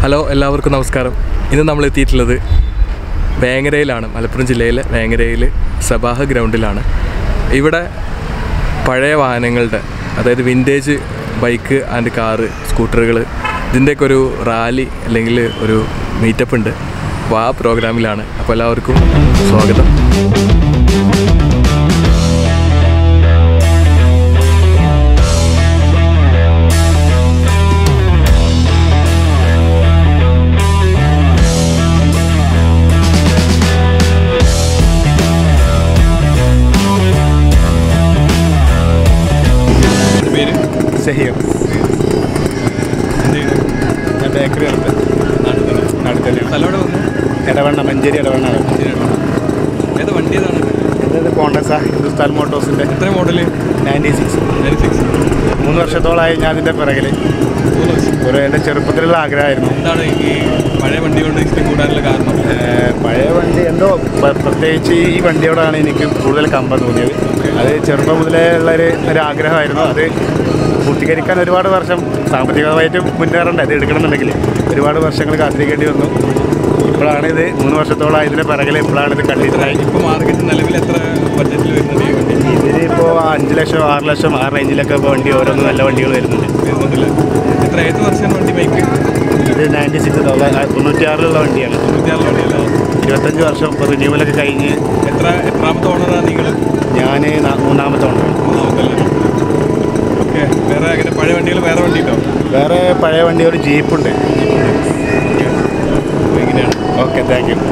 Hello എല്ലാവർക്കും നമസ്കാരം ഇന്ന് നമ്മൾ എത്തിയിട്ടുള്ളത് വേങ്ങരയിലാണ് മലപ്പുറം ജില്ലയിലെ വേങ്ങരയിൽ സബാഹ ഗ്രൗണ്ടിലാണ് ഇവിടെ പഴയ വാഹനങ്ങളുടെ അതായത് വിൻറ്റേജ് ബൈക്ക് ആൻഡ് കാറ് സ്കൂട്ടറുകൾ ഇതിൻ്റെയൊക്കെ ഒരു റാലി അല്ലെങ്കിൽ ഒരു മീറ്റപ്പ് ഉണ്ട് അപ്പോൾ ആ പ്രോഗ്രാമിലാണ് അപ്പോൾ എല്ലാവർക്കും സ്വാഗതം പേര് ഷഹീർ ഞാൻ ബേക്കറി ഉണ്ട് നാട്ടിൽ തന്നെയാണ് സ്ഥലം എവിടെ വന്നു ഇടവണ്ണ മഞ്ചേരി ഇടവണ്ണ ഏത് വണ്ടി ഏതാണ് ഇത് കോണ്ടസ ഹിന്ദുസ്ഥാൻ മോട്ടോഴ്സിൻ്റെ എത്ര മോഡല് നയൻറ്റി സിക്സ് സിക്സ് മൂന്ന് വർഷത്തോളമായി ഞാൻ അതിൻ്റെ പിറകിൽ മൂന്ന് വർഷം ഒരു എൻ്റെ ചെറുപ്പത്തിലുള്ള ആഗ്രഹമായിരുന്നു എന്താണ് ഈ പഴയ വണ്ടി കൊണ്ട് ഇഷ്ടം കൂടാനുള്ള കാരണം ഏഹ് പഴയ വണ്ടി എന്തോ പ- പ്രത്യേകിച്ച് ഈ വണ്ടിയോടാണ് എനിക്ക് കൂടുതൽ കമ്പം തോന്നിയത് അത് ചെറുപ്പം മുതലേ ഉള്ളൊരു ഒരു ആഗ്രഹമായിരുന്നു അത് പൂർത്തീകരിക്കാൻ ഒരുപാട് വർഷം സാമ്പത്തികമായിട്ട് മുന്നേറണ്ട ഇത് എടുക്കണമെന്നുണ്ടെങ്കിൽ ഒരുപാട് വർഷങ്ങൾ കാത്തിരിക്കേണ്ടി വന്നു ഇപ്പോഴാണ് ഇത് മൂന്ന് വർഷത്തോളം ഇതിൻ്റെ പിറകിൽ ഇപ്പോഴാണ് ഇത് കണ്ടിട്ടായി ഇപ്പോൾ മാർക്കറ്റ് നിലവിൽ എത്ര ബഡ്ജറ്റിൽ വരുന്നുണ്ട് ഈ വണ്ടി ഇതിലിപ്പോൾ അഞ്ച് ലക്ഷം ആറ് ലക്ഷം ആ റേഞ്ചിലൊക്കെ ഇപ്പോൾ വണ്ടി ഓരോന്ന് നല്ല വണ്ടികൾ വരുന്നുണ്ട് വരുന്നുണ്ടല്ലേ എത്ര ഏത് വർഷം വണ്ടി ബൈക്ക് ഇത് നയൻറ്റി സിക്സ് തൊണ്ണൂറ്റിയാറിലുള്ള വണ്ടിയാണ് തൊണ്ണൂറ്റിയാറ് വണ്ടിയല്ല ഇരുപത്തഞ്ച് വർഷം ഇപ്പോൾ റിന്യൂവലൊക്കെ കഴിഞ്ഞ് എത്ര എത്രാമത്തെ ഓണറാണ് നിങ്ങൾ ഞാൻ മൂന്നാമത്തെ ഉണ്ട് മൂന്നാമത്തല്ലേ ഓക്കെ വേറെ അങ്ങനെ പഴയ വണ്ടികൾ വേറെ വണ്ടി ഉണ്ടോ വേറെ പഴയ വണ്ടി ഒരു ജീപ്പുണ്ട് ഓക്കെ അപ്പോൾ എങ്ങനെയാണ് ഓക്കെ താങ്ക് യു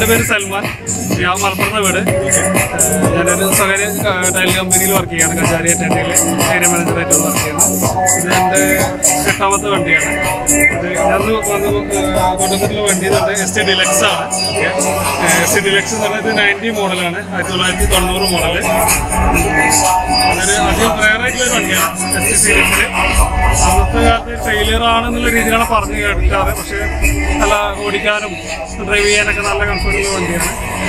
എൻ്റെ പേര് സൽമാൻ ഞാൻ മലപ്പുറത്തെ വീട് ഏഹ് ഞാനൊരു സ്വകാര്യ ടൈൽ കമ്പനിയിൽ വർക്ക് ചെയ്യാണ് കച്ചാരി ഏരിയയിൽ ഏരിയ മാനേജറായിട്ട് വർക്ക് ചെയ്യുന്നത് ഇത് എൻ്റെ എട്ടാമത്തെ വണ്ടിയാണ് ഇത് ഞാൻ വന്ന് കൊണ്ടുവന്നിട്ടുള്ള വണ്ടി എന്ന് പറഞ്ഞാൽ എസ് ടി ഡിലക്സ് ആണ് എസ് ടി ഡിലക്സ് എന്ന് പറഞ്ഞാൽ ഇത് നയൻറ്റി മോഡലാണ് ആയിരത്തി തൊള്ളായിരത്തി തൊണ്ണൂറ് മോഡല് അതൊരു അധികം റയറായിട്ടുള്ള ഒരു വണ്ടിയാണ് എസ് ടി സീരീസിൽ അന്നത്തെ കാലത്ത് ട്രെയിലർ ആണെന്നുള്ള രീതിയിലാണ് പറഞ്ഞു കേൾക്കാറ് പക്ഷേ നല്ല ഓടിക്കാനും ഡ്രൈവ് ചെയ്യാനൊക്കെ നല്ല കംഫർട്ടുള്ള വണ്ടിയാണ്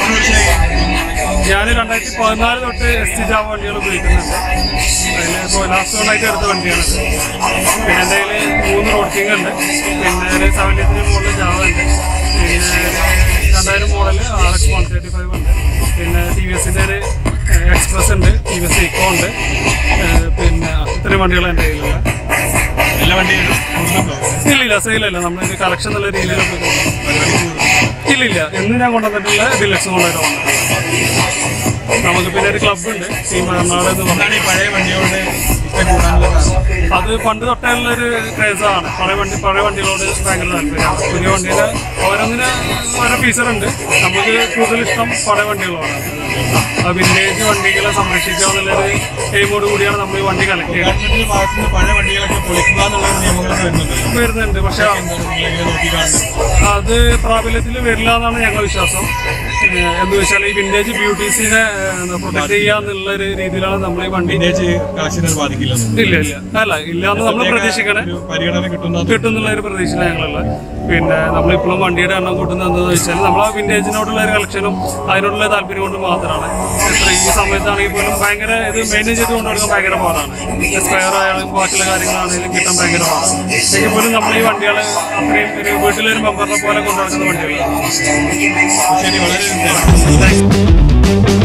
ഞാൻ രണ്ടായിരത്തി പതിനാല് തൊട്ട് എസ് ടി ജാവ വണ്ടികൾ ഉപയോഗിക്കുന്നുണ്ട് അതിൽ ഇപ്പോൾ ലാസ്റ്റ് വണ്ണായിട്ട് എടുത്ത വണ്ടിയാണ് പിന്നെ എൻ്റെ കയ്യിൽ മൂന്ന് റോഡ് കിങ് ഉണ്ട് പിന്നെ ഒരു സെവൻറ്റി ത്രീ മോഡൽ ജാവ ഉണ്ട് പിന്നെ രണ്ടായിരം model R X one thirty five ഉണ്ട് പിന്നെ ടി വി എസിൻ്റെ ഒരു എക്സ്പ്രസ് ഉണ്ട് ടി വി എസ് ഇക്കോ ഉണ്ട് ഏഹ് പിന്നെ ഇത്രയും വണ്ടികൾ എൻ്റെ കയ്യിലുണ്ട് എല്ലാ വണ്ടികളും ഇല്ല ഇല്ല സെയിലല്ല നമ്മൾ കളക്ഷൻ എന്നുള്ള രീതിയിലൊക്കെ ഇല്ല ഇല്ല എന്ന് ഞാൻ കൊണ്ടുവന്നിട്ടുള്ള ഡിലക്സ് കൊണ്ടുവരാൻ നമുക്ക് പിന്നെ ഒരു ക്ലബ് ഉണ്ട് ടീം എറണാകുളം എന്ന് പറഞ്ഞാൽ എന്താണ് ഈ പഴയ വണ്ടിയോട് ഇഷ്ടം കൂടാനുള്ള കാരണം അത് പണ്ട് തൊട്ടേ ഉള്ളൊരു ക്രേസാണ് പഴയ വണ്ടി പഴയ വണ്ടികളോട് ഭയങ്കര താല്പര്യമാണ് പുതിയ വണ്ടിയിൽ ഓരോന്നിന് ഓരോ ഫീച്ചറുണ്ട് നമുക്ക് കൂടുതൽ ഇഷ്ടം പഴയ വണ്ടികളോടാണ് ആ വില്ലേജ് വണ്ടികളെ സംരക്ഷിക്കുക എന്നുള്ളൊരു എയിമോട് കൂടിയാണ് നമ്മൾ ഈ വണ്ടി കളക്ട് ചെയ്യുന്നത് ഗവൺമെന്റിന്റെ ഭാഗത്ത് നിന്ന് പഴയ വണ്ടികളൊക്കെ പൊളിക്കുക എന്നുള്ള ഒരു നിയമങ്ങളൊക്കെ വരുന്നുണ്ടല്ലോ വരുന്നുണ്ട് പക്ഷെ എന്താണ് നിങ്ങളെങ്ങനെ നോക്കിക്കാണുന്നത് അത് പ്രാബല്യത്തിൽ വരില്ല എന്നാണ് ഞങ്ങളുടെ വിശ്വാസം ഏഹ് എന്ന് വെച്ചാൽ ഈ വിന്റേജ് ബ്യൂട്ടീസിനെ പ്രൊട്ടക്ട് ചെയ്യുക എന്നുള്ള ഒരു രീതിയിലാണ് നമ്മൾ ഈ വണ്ടി വിന്റേജ് കളക്ഷനെ ബാധിക്കില്ലെന്ന് ഇല്ല ഇല്ല അല്ല ഇല്ല എന്ന് നമ്മൾ പ്രതീക്ഷിക്കണേ ഒരു പരിഗണന കിട്ടുന്ന കിട്ടുന്നുള്ള ഒരു പ്രതീക്ഷയിലാണ് ഞങ്ങളുള്ളത് പിന്നെ നമ്മളിപ്പോഴും വണ്ടിയുടെ എണ്ണം കൂട്ടുന്നത് എന്താണെന്ന് വെച്ചാൽ നമ്മൾ ആ വിന്റേജിനോടുള്ള ഒരു കളക്ഷനും അതിനോടുള്ള താല്പര്യം കൊണ്ട് മാത്രമാണ് എത്ര ഈ സമയത്താണെങ്കിൽ പോലും ഭയങ്കര ഇത് മെയിൻറ്റെയിൻ ചെയ്ത് കൊണ്ടുനടക്കാൻ ഭയങ്കര പാടാണ് സ്പെയർ ആയാലും ബാക്കിയുള്ള കാര്യങ്ങളാണെങ്കിലും കിട്ടാൻ ഭയങ്കര പാടാണ് എങ്കിൽ പോലും നമ്മൾ ഈ വണ്ടികൾ അത്രയും ഒരു വീട്ടിലൊരു മെമ്പറിനെ പോലെ കൊണ്ടു നടക്കുന്ന വണ്ടികളാണ് ശരി വളരെ താങ്ക് യു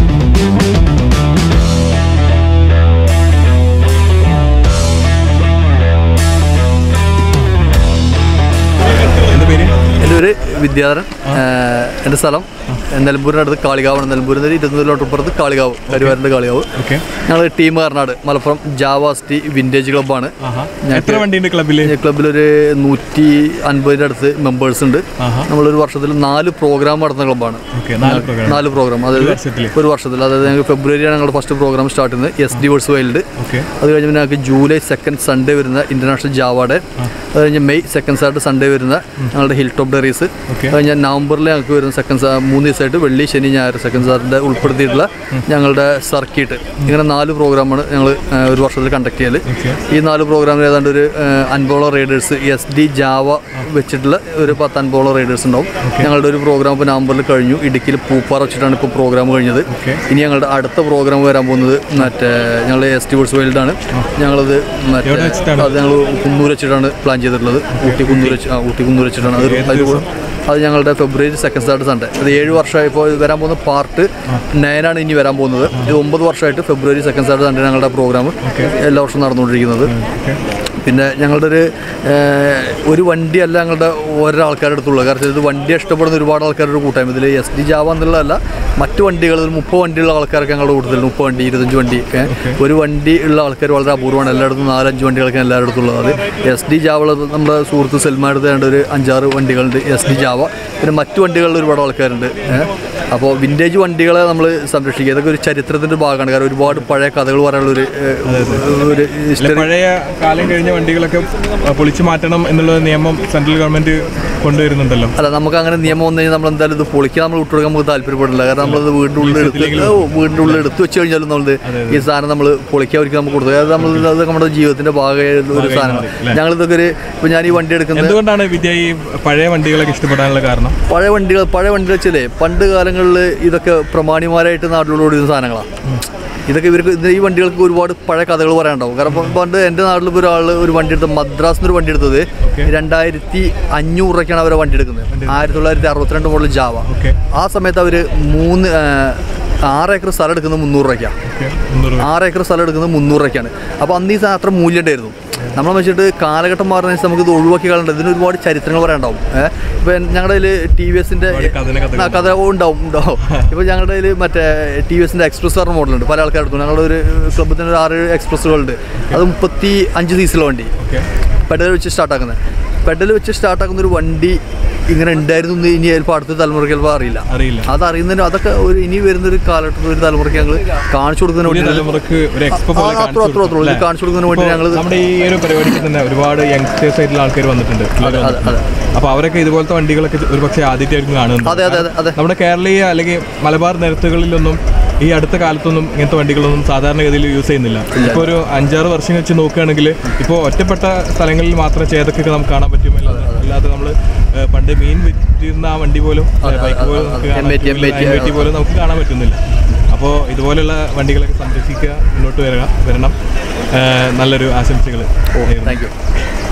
എന്താ പേര് എൻ്റെ പേര് വിദ്യാധരൻ ഏഹ് എൻ്റെ സ്ഥലം നിലമ്പൂരിനടുത്ത് കാളികാവാണ് നിലമ്പൂരിൽ നിന്ന് ഇരുപത് കിലോമീറ്റർ പുറത്ത് കാളികാവ് കരുവാരൻ്റെ കാളികാവ് ഓക്കെ ഞങ്ങൾ ടീം കർണാട് മലപ്പുറം ജാവാസ്റ്റി വിൻറ്റേജ് ക്ലബ്ബാണ് എത്ര വണ്ടിയുണ്ട് ക്ലബില് ഈ ക്ലബ്ബിലൊരു നൂറ്റി അൻപതിൻ്റെ അടുത്ത് മെമ്പേഴ്സ് ഉണ്ട് ആഹാ. നമ്മളൊരു വർഷത്തിൽ നാല് പ്രോഗ്രാം നടത്തുന്ന ക്ലബ്ബാണ് ഓക്കെ നാല് പ്രോഗ്രാം നാല് പ്രോഗ്രാം അതായത് വർഷത്തില്? ഒരു വർഷത്തിൽ അതായത് ഞങ്ങൾക്ക് ഫെബ്രുവരിയാണ് ഞങ്ങളുടെ ഫസ്റ്റ് പ്രോഗ്രാം സ്റ്റാർട്ട് ചെയ്യുന്നത് S D verse wild okay അത് കഴിഞ്ഞ് പിന്നെ ഞങ്ങൾക്ക് ജൂലൈ സെക്കൻഡ് സൺഡേ വരുന്ന ഇന്റർനാഷണൽ ജാവ ഡേ അത് കഴിഞ്ഞ് മെയ് സെക്കൻഡ് സാറ്റർഡേ സൺഡേ വരുന്ന ഞങ്ങളുടെ ഹിൽ ടോപ്പ് ഡെറീസ് Okay. അത് കഴിഞ്ഞാൽ നവംബറിൽ ഞങ്ങൾക്ക് വരുന്ന സെക്കൻഡ് മൂന്ന് ദിവസമായിട്ട് വെള്ളി ശനി ഞായർ സെക്കൻഡ് സാറ്റർഡേ ഉൾപ്പെടുത്തിയിട്ടുള്ള ഞങ്ങളുടെ സർക്കിട്ട് ഇങ്ങനെ നാല് പ്രോഗ്രാമാണ് ഞങ്ങൾ ഒരു വർഷത്തിൽ കണ്ടക്ട് ചെയ്യൽ ഈ നാല് പ്രോഗ്രാമിൽ ഏതാണ്ട് ഒരു ഏഹ്, അൻപോളം റൈഡേഴ്സ് എസ് ഡി ജാവ വെച്ചിട്ടുള്ള ഒരു പത്ത് അൻപോളം റൈഡേഴ്സ് ഉണ്ടാവും ഞങ്ങളുടെ ഒരു പ്രോഗ്രാം ഇപ്പോൾ നവംബറിൽ കഴിഞ്ഞു ഇടുക്കിയിൽ പൂപ്പാറ വെച്ചിട്ടാണ് ഇപ്പോൾ പ്രോഗ്രാം കഴിഞ്ഞത് ഇനി ഞങ്ങളുടെ അടുത്ത പ്രോഗ്രാം വരാൻ പോകുന്നത് മറ്റേ ഞങ്ങൾ എസ് ടി വേഴ്സ് വൈൽഡാണ് ഞങ്ങളത് മറ്റേ എവിടെ വെച്ചിട്ടാണ്? അത് ഞങ്ങൾ കുന്നൂർ വെച്ചിട്ടാണ് പ്ലാൻ ചെയ്തിട്ടുള്ളത് ഊട്ടി കുന്നൂർ വെച്ച് ആ ഊട്ടി കുന്നൂർ വെച്ചിട്ടാണ് അത് അതിൽ കൂടെ അത് ഞങ്ങളുടെ ഫെബ്രുവരി സെക്കൻഡ് സാറ്റർഡേ സൺഡേ അത് ഏഴ് വർഷമായി ഇപ്പോൾ വരാൻ പോകുന്ന പാർട്ട് നയനാണ് ഇനി വരാൻ പോകുന്നത് ഇത് ഒമ്പത് വർഷമായിട്ട് ഫെബ്രുവരി സെക്കൻഡ് സാറ്റർഡേ സൺഡേ ഞങ്ങളുടെ പ്രോഗ്രാം എല്ലാ വർഷവും നടന്നുകൊണ്ടിരിക്കുന്നത് പിന്നെ ഞങ്ങളുടെ ഒരു ഏഹ്, ഒരു വണ്ടിയല്ല ഞങ്ങളുടെ ഓരോ ആൾക്കാരുടെ അടുത്തുള്ളത് കാരണം ഇത് വണ്ടി ഇഷ്ടപ്പെടുന്ന ഒരുപാട് ആൾക്കാരുടെ ഒരു കൂട്ടായ്മ ഇതിൽ എസ് ഡി ജാവ എന്നുള്ളതല്ല മറ്റു വണ്ടികൾ ഒരു മുപ്പത് വണ്ടിയുള്ള ആൾക്കാരൊക്കെ ഞങ്ങളുടെ കൂടുതൽ മുപ്പത് വണ്ടി ഇരുപത്തഞ്ച് വണ്ടി ഒക്കെ ഒരു വണ്ടി ഉള്ള ആൾക്കാർ വളരെ അപൂർവമാണ് എല്ലായിടത്തും നാലഞ്ച് വണ്ടികളൊക്കെ എല്ലാവരുടെ അടുത്തുള്ളത് അത് എസ് ഡി ജാവ നമ്മുടെ സുഹൃത്ത് സൽമാൻ എടുത്ത് വേണ്ട ഒരു അഞ്ചാറ് വണ്ടികളുണ്ട് എസ് ഡി ജാവ പിന്നെ മറ്റു വണ്ടികളിൽ ഒരുപാട് ആൾക്കാരുണ്ട് അപ്പോൾ വിൻറ്റേജ് വണ്ടികളെ നമ്മൾ സംരക്ഷിക്കുക ഇതൊക്കെ ഒരു ചരിത്രത്തിൻ്റെ ഭാഗമാണ് കാരണം ഒരുപാട് പഴയ കഥകൾ പറയാനുള്ള ഒരു ഏഹ്, ഒരു അല്ല, ഹിസ്റ്ററി പഴയ കാലം കഴിഞ്ഞ വണ്ടികളൊക്കെ അഹ്, പൊളിച്ചു മാറ്റണം എന്നുള്ള നിയമം സെൻട്രൽ ഗവൺമെന്റ് കൊണ്ടുവരുന്നുണ്ടല്ലോ അല്ല നമുക്ക് അങ്ങനെ നിയമം വന്നു കഴിഞ്ഞാൽ നമ്മൾ എന്തായാലും ഇത് പൊളിക്കാൻ നമ്മൾ വിട്ടുകൊടുക്കാൻ നമുക്ക് താല്പര്യപ്പെടില്ല കാരണം നമ്മളത് വീടിൻ്റെ ഉള്ളിൽ എടുത്ത് ഓ, വീടിൻ്റെ ഉള്ളിൽ എടുത്ത് വെച്ച് കഴിഞ്ഞാലും നമ്മൾ ഈ സാധനം നമ്മൾ പൊളിക്കാൻ ഒരിക്കലും നമുക്ക് കൊടുത്തു അത് നമ്മൾ അത് നമ്മുടെ ജീവിതത്തിന്റെ ഭാഗമായ ഒരു സാധനമാണ് ഞങ്ങളിതൊക്കെ ഒരു ഇപ്പം ഞാൻ ഈ വണ്ടി എടുക്കുന്നത് എന്തുകൊണ്ടാണ് വിദ്യ ഈ പഴയ വണ്ടികളൊക്കെ ഇഷ്ടപ്പെടാനുള്ള കാരണം പഴയ വണ്ടികൾ പഴയ വണ്ടികൾ വെച്ചാലേ പണ്ട് കാലങ്ങളിൽ ഇതൊക്കെ പ്രമാണിമാരായിട്ട് നാട്ടിലൂടെ ഓടിയ സാധനങ്ങളാണ് ഇതൊക്കെ ഇവർക്ക് ഇത് ഈ വണ്ടികൾക്ക് ഒരുപാട് പഴയ കഥകൾ പറയാനുണ്ടാവും കാരണം ഇപ്പം പണ്ട് എൻ്റെ നാട്ടിൽ ഇപ്പോൾ ഒരാൾ ഒരു വണ്ടി എടുത്ത് മദ്രാസിൽ ഒരു വണ്ടി എടുത്തത് രണ്ടായിരത്തി അഞ്ഞൂറ് രൂപയ്ക്കാണ് അവരെ വണ്ടി എടുക്കുന്നത് ആയിരത്തി തൊള്ളായിരത്തി അറുപത്തിരണ്ട് മോഡൽ ജാവ ഓക്കെ ആ സമയത്ത് അവർ മൂന്ന് ആ, ആറ് ഏക്കർ സ്ഥലം എടുക്കുന്നത് മുന്നൂറ് രൂപയ്ക്കാണ് ഓക്കെ മുന്നൂറ് രൂപ. ആറ് ഏക്കർ സ്ഥലം എടുക്കുന്നത് മുന്നൂറ് രൂപയ്ക്കാണ് അപ്പോൾ അന്ന് ഈ സാധനം അത്ര മൂല്യം ഉണ്ടായിരുന്നു നമ്മളെ വെച്ചിട്ട് കാലഘട്ടം മാറുന്ന നമുക്ക് ഇത് ഒഴിവാക്കി കളയണ്ട ഇതിന് ഒരുപാട് ചരിത്രങ്ങൾ പറയാനുണ്ടാവും ഏഹ് ഇപ്പം ഞങ്ങളുടെ കയ്യിൽ ടി വി എസിൻ്റെ ഒരുപാട് കഥന കഥകൾ ആ കഥ ഉണ്ടാവും ഉണ്ടാവും ഇപ്പോൾ ഞങ്ങളുടെ കയ്യിൽ മറ്റേ ടി വി എസിൻ്റെ എക്സ്പ്രസ് പറഞ്ഞ മോഡലുണ്ട് പല ആൾക്കാർക്കും ഞങ്ങളുടെ ഒരു ക്ലബ്ബിൽ തന്നെ ഒരു ആറ് എക്സ്പ്രസ്സുകളുണ്ട് അത് മുപ്പത്തി അഞ്ച് സീസിലെ വണ്ടി ഓക്കെ പെഡൽ വെച്ച് സ്റ്റാർട്ടാക്കുന്നത് പെഡൽ വെച്ച് സ്റ്റാർട്ടാക്കുന്ന ഒരു വണ്ടി ഇങ്ങനെ ഉണ്ടായിരുന്നു എന്ന് ഇനി ചിലപ്പോൾ അടുത്ത തലമുറയ്ക്ക് ചിലപ്പോൾ അറിയില്ല അറിയില്ല അത് അറിയുന്നതിന് അതൊക്കെ ഒരു ഇനി വരുന്നൊരു കാലഘട്ടത്തിൽ ഒരു തലമുറയ്ക്ക് ഞങ്ങൾ കാണിച്ചു കൊടുക്കുന്നതിന് പുതിയ വേണ്ടി തലമുറക്ക് ഒരു എക്സ്പോ ആ, പോലെ അത്രേ, കാണിച്ചു അത്രേ, അത്രേ ഉള്ളൂ. ഇത് കൊടുക്കും, കാണിച്ചു കൊടുക്കുന്നതിന് വേണ്ടി ഇപ്പോ ഞങ്ങൾ നമ്മുടെ ഈ ഒരു പരിപാടിക്ക് തന്നെ ഒരുപാട് യങ്സ്റ്റേഴ്സ് ആയിട്ടുള്ള ആൾക്കാർ വന്നിട്ടുണ്ട് അതെ, അതെ. അപ്പൊ അവരൊക്കെ ഇതുപോലത്തെ വണ്ടികളൊക്കെ ഒരു പക്ഷേ ആദ്യമായിട്ടായിരിക്കും കാണുന്നത് അതെ അതെ അതെ അതെ നമ്മുടെ കേരളീയ അല്ലെങ്കിൽ മലബാർ നിരത്തുകളിലൊന്നും ഈ അടുത്ത കാലത്തൊന്നും ഇങ്ങനത്തെ വണ്ടികളൊന്നും സാധാരണഗതിയിൽ യൂസ് ചെയ്യുന്നില്ല ഇപ്പോൾ ഒരു അഞ്ചാറ് വർഷം വെച്ച് നോക്കുകയാണെങ്കിൽ ഇപ്പോൾ ഒറ്റപ്പെട്ട സ്ഥലങ്ങളിൽ മാത്രം ചേതക്കൊക്കെ നമുക്ക് കാണാൻ പറ്റും അല്ലാതെ അല്ലാതെ നമ്മൾ പണ്ട് മീൻ വിറ്റിരുന്ന ആ വണ്ടി പോലും ബൈക്ക് പോലും നമുക്ക് കാണാൻ M80, പറ്റുന്നില്ല. M80, M80 പോലും നമുക്ക് കാണാൻ പറ്റുന്നില്ല അപ്പോൾ ഇതുപോലെയുള്ള വണ്ടികളൊക്കെ സംരക്ഷിക്കുക മുന്നോട്ട് വരിക വരണം ഏഹ് നല്ലൊരു ആശംസകൾ താങ്ക് യു